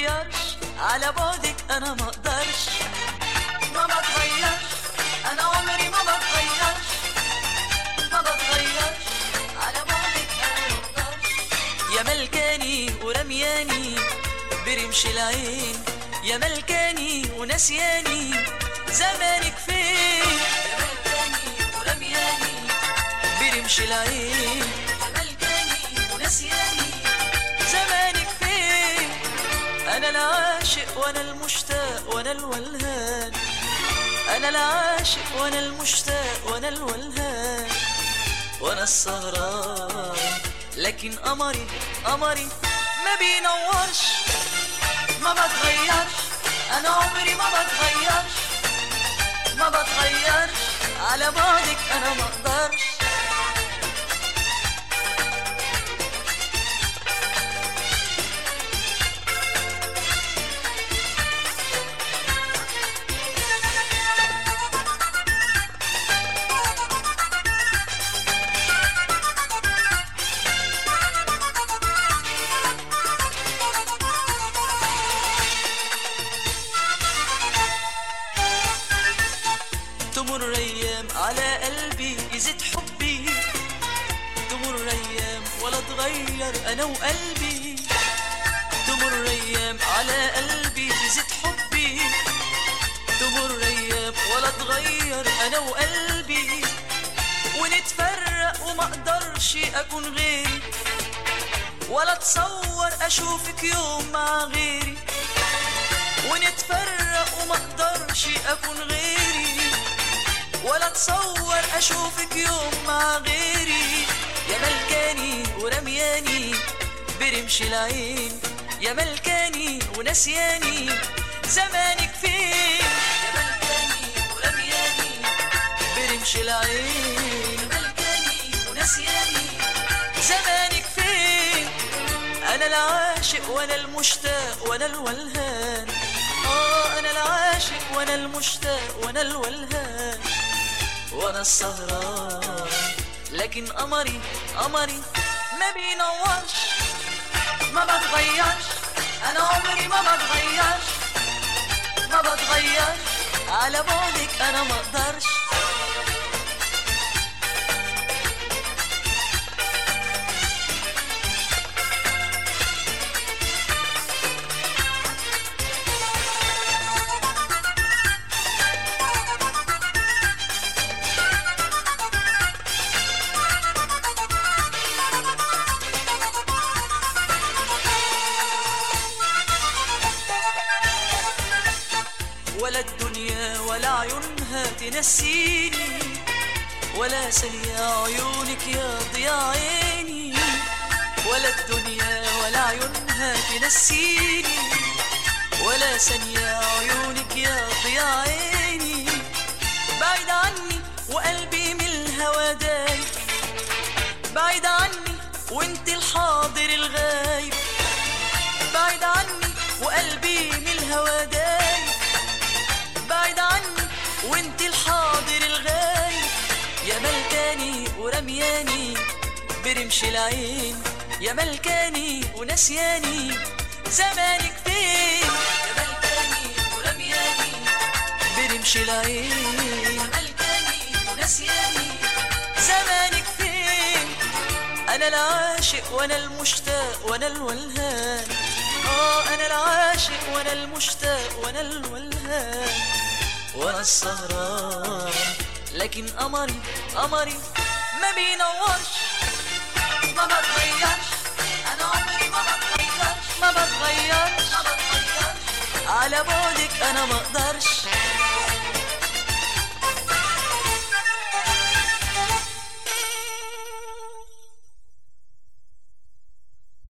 بتغيرش على بعدك انا ما اقدرش ما بتغيرش انا عمري ما بتغيرش ما بتغيرش على بعدك انا ما اقدرش يا ملكاني ورمياني برمش العين يا ملكاني ونسياني زمانك فين يا ملكاني ورمياني برمش العين يا ملكاني ونسياني زمانك فين انا العاشق وانا المشتاق وانا الولهان انا العاشق وانا المشتاق وانا الولهان وانا السهران لكن قمري قمري ما بينورش ما بتغيرش انا عمري ما بتغيرش ما بتغيرش على بعدك انا ما اقدرش تمر ايام على قلبي يزيد حبي تمر ايام ولا اتغير انا وقلبي تمر ايام على قلبي يزيد حبي تمر ايام ولا اتغير انا وقلبي ونتفرق وما اقدرش اكون غيري ولا اتصور اشوفك يوم مع غيري ونتفرق وما اقدرش اكون غيري ولا اتصور اشوفك يوم مع غيري يا ملكاني ورمياني برمش العين يا ملكاني ونسياني زمانك فين يا ملكاني ورمياني برمش العين يا ملكاني ونسياني زمانك فين انا العاشق وانا المشتاق وانا الولهان اه انا العاشق وانا المشتاق وانا الولهان وانا السهران لكن قمري قمري ما بينورش ما بتغيرش انا عمري ما بتغيرش ما بتغيرش على بعدك انا ما اقدرش ولا الدنيا ولا عيونها تنسيني ولا ثانية عيونك يا ضياء عيني ولا الدنيا ولا عيونها تنسيني ولا ثانية عيونك يا ضياء عيني بعيد عني وقلبي من الهوى دايب بعيد عني وانت الحاضر الغايب بعيد عني وقلبي من الهوى دايب بعيد عني وانت الحاضر الغايب يا ملكاني ورمياني برمش العين يا ملكاني ونسياني زمانك فين يا ملكاني ورمياني برمش العين يا ملكاني ونسياني زمانك فين انا العاشق وانا المشتاق وانا الولهان اه انا العاشق وانا المشتاق وانا الولهان وانا السهران لكن قمري قمري ما بينورش ما بتغيرش انا عمري ما بتغيرش ما بتغيرش ما بتغيرش على بعدك انا ما اقدرش